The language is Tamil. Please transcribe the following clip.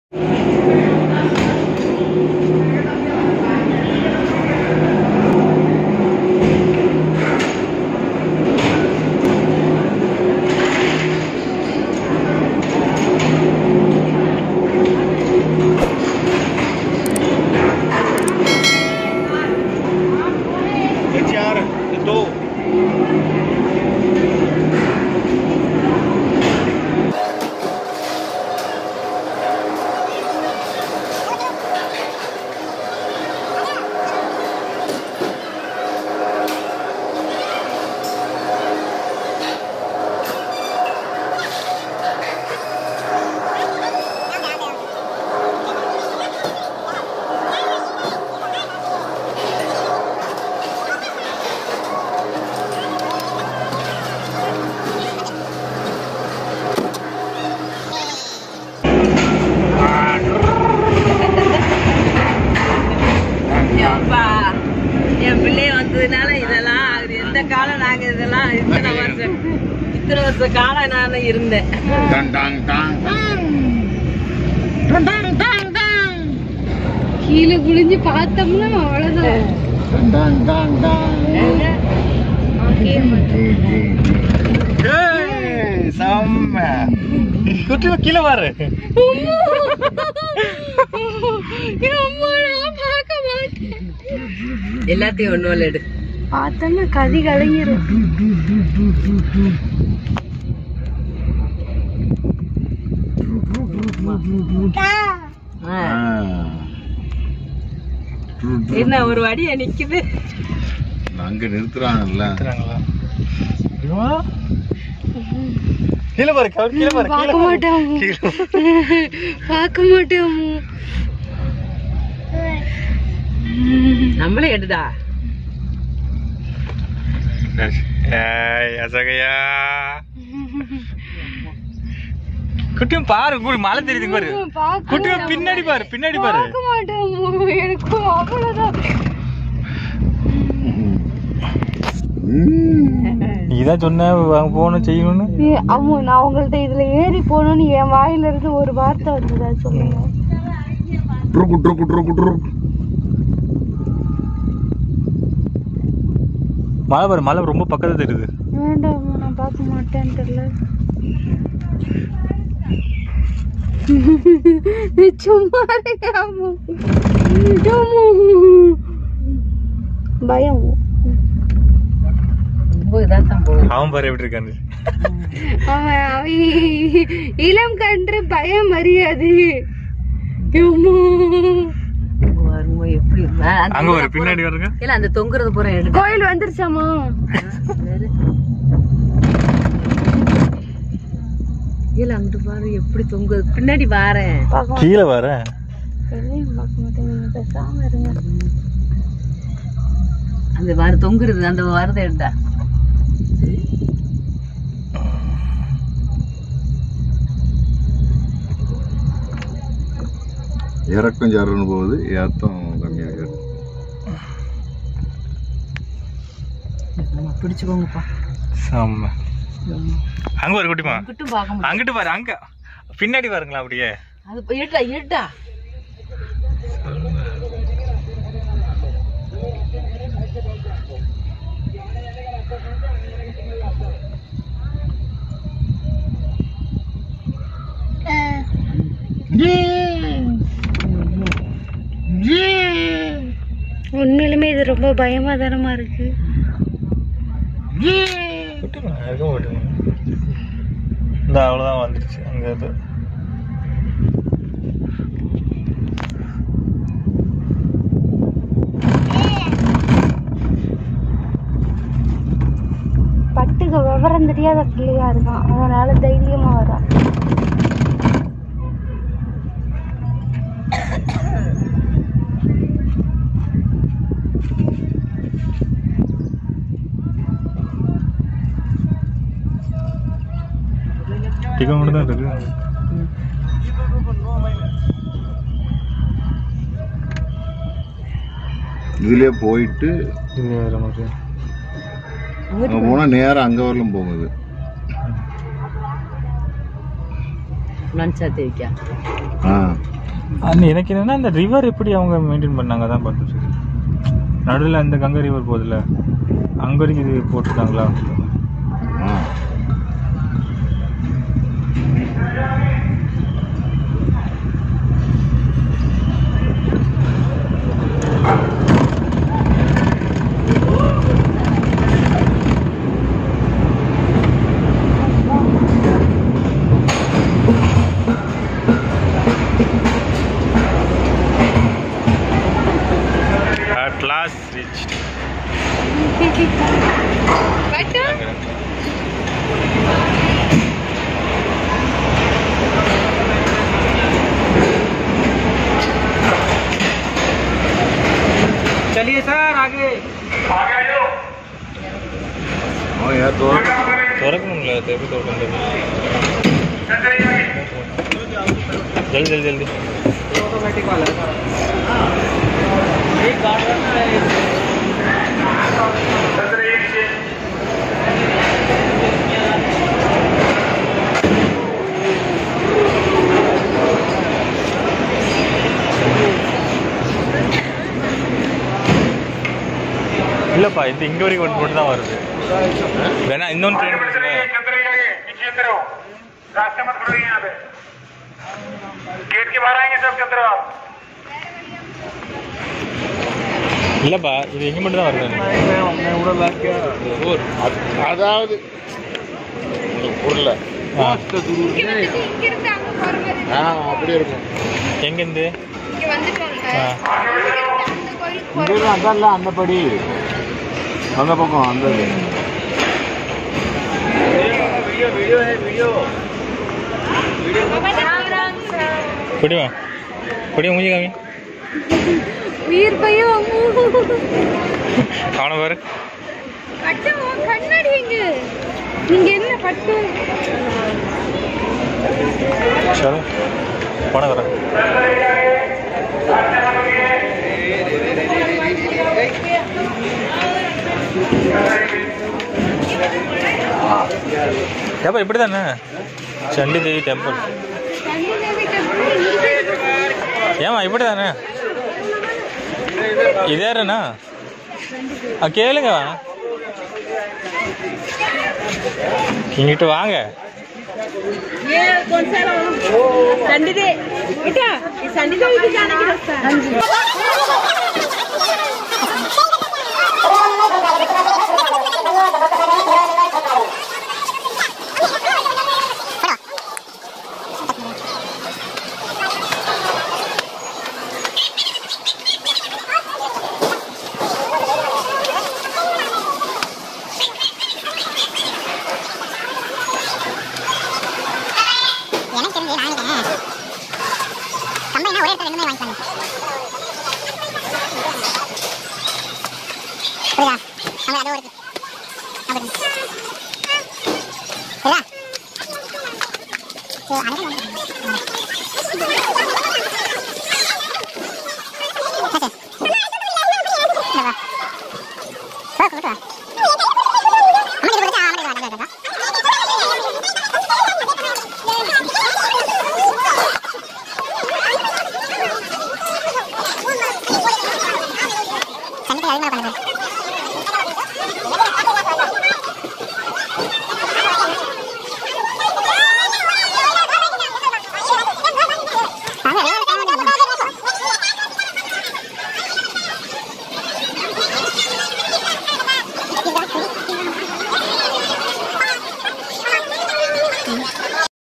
चार दो அப்பா என் பிள்ளை வந்ததுனால இதெல்லாம் ஆகுது எந்த காலம் நாங்க இதெல்லாம் இத்தனை வருஷம் இத்தனை வருஷ காலம் நான் இருந்தேன் Dang dang dang. கீழே குளிஞ்சு பார்த்தோம்னா அவ்வளவுதான் Dang dang dang. Hey, sama. குட்டி கீழே பாரு அம்மா, நான் பார்க்க மாட்டேன் எல்லாத்தையும் ஒண்ணு எடு பார்த்தோம்னா கதி கலங்கிரும் ஆ. என்ன ஒரு வடிய நிக்குது அங்க நிறுத்துறாங்கல்ல கீழே பாரு கவர் கீழே பாரு பார்க்க மாட்டேன் அம்மு. பார்க்க மாட்டேன் அம்மு. நம்மளே எடுடா ஏய் அசகையா குட்டியும் பாரு குடி மழை தெரியுது பாரு பார்க்க குட்டியும் பின்னாடி பாரு பின்னாடி பாரு பார்க்க மாட்டேன் அம்மு. எனக்கு அவ்வளவுதான் நீதான் சொன்ன வாங்க போகணும் செய்யணும்னு ஏ, அம்மு நான் உங்கள்ட்ட இதுல ஏறி போகணும்னு என் வாயில இருந்து ஒரு வார்த்தை வந்ததா சொல்லுங்க ட்ருக்கு ட்ருக்கு ட்ருக்கு ட்ருக்கு மழை பாரு மழை ரொம்ப பக்கத்துல தெரியுது வேண்டாம் அம்மு, நான் பார்க்க மாட்டேன்னு தெரியல சும்மா இருங்க அம்மு. அம்மு. பயம் ரொம்ப இதாத்தான் போகுது அவன் பாரு எப்படி இருக்கான்னு அவன் அவன் இளம் கன்று பயம் அறியாது அம்மா. பாருங்க எப்படி ஆ, அந்த அங்க ஒரு பின்னாடி வருங்க இல்ல அந்த தொங்குறது பூரா எடு கோயில் வந்துருச்சாமா இல்ல அங்கிட்டு பாரு எப்படி தொங்குது பின்னாடி பாரேன் பார்க்க மாட்டேன் கீழே வர எதையும் பார்க்க மாட்டேன் நீங்க பேசாம இருங்க அந்த பாரு தொங்குறது அந்த வரதை எடுடா இறக்கம் ஜாருன்னு போகுது ஏத்தம் கம்மியாகிடும் நம்ம பிடிச்சுக்கோங்கப்பா செம்ம அங்க ஒரு குட்டிமா அங்கிட்டும் பார்க்க முடியும் அங்கிட்டு பாரு அங்க பின்னாடி பாருங்களா அப்படியே அது போய் எடுடா எடுடா உண்மையிலுமே இது ரொம்ப பயமா தானமா இருக்கு விட்டுருங்க அதுக்கும் விட்டுருங்க இந்த அவ்வளோதான் வந்துடுச்சு அங்க இது பட்டுக்கு விவரம் தெரியாத பிள்ளையா இருக்கான் அதனால தைரியமா வரா டிக்கெட் மட்டும் தான் இருக்கு இதுலயே போயிட்டு இது வேற மாதிரி அங்க போனா நேரா அங்க வரலும் போகுது லஞ்சா தேவிக்கா ஆ அந்த எனக்கு என்னன்னா அந்த ரிவர் எப்படி அவங்க மெயின்டைன் பண்ணாங்க தான் பார்த்துட்டு நடுவில் அந்த கங்கை ரிவர் போகுதுல்ல அங்க வரைக்கும் இது போட்டுருக்காங்களா ஆ. அட் லாஸ்ட் ரீச் चलिए सर आगे அவன் ஏன் தோற- திறக்கணும்ல அது எப்படி திறக்கிறது ஜல்தி ஜல்தி ஜல்தி ऑटोमेटिक वाला एक गार्डन है இல்லப்பா இது இங்க வரைக்கும் ஒன்று மட்டும் தான் வருது வேணா இன்னொன்று ட்ரெயின் பண்ணுச்சுல रास्ते मत खड़ो यहाँ पे गेट के बाहर आएंगे सब चंद्र आप இல்லப்பா இது இங்க மட்டும் தான் வருது அது- அதாவது உங்களுக்கு புரியல ஆ. ஆ அப்படி இருக்கும் எங்கேருந்து ஆ இங்க அதான் அந்த படி அந்த பக்கம் அந்த இது. குடிவா குடிவா மூஞ்சி காமி உயிர் பையன் அவனை பாரு பட்டு கண்ணாடி எங்க நீங்க என்ன பட்டு சரி பணம் வரேன் ஏப்பா இப்படி தானே சண்டி தேவி டெம்பிள் தண்ணி தேவி டெம்பிள் இங்க இருக்கு. ஏமா இப்படி தானே இதேறண்ணா ஆ கேளுங்க இங்கிட்டு வாங்க ये कौन सा संडे दे बेटा ये संडे दे भी जाने की रास्ता है எனக்கு தெரிஞ்சு நான் நினைக்கிறேன் கம்பைனா ஒரே இடத்துல ரெண்டுமே வாங்கிக்கலாம் புரியுதா நம்ம அது ஒரு அப்படி புரியுதா சரி, அதுதான் வாங்கிக்கலாம். சரி, சரி. இந்த வா. வா, கூப்பிட்டு வா. அம்மா கிட்ட கொடுத்தா, அம்மா கிட்ட வா, அம்மா கிட்ட வா. சண்டைக்கு அதிகமாக பண்ணுது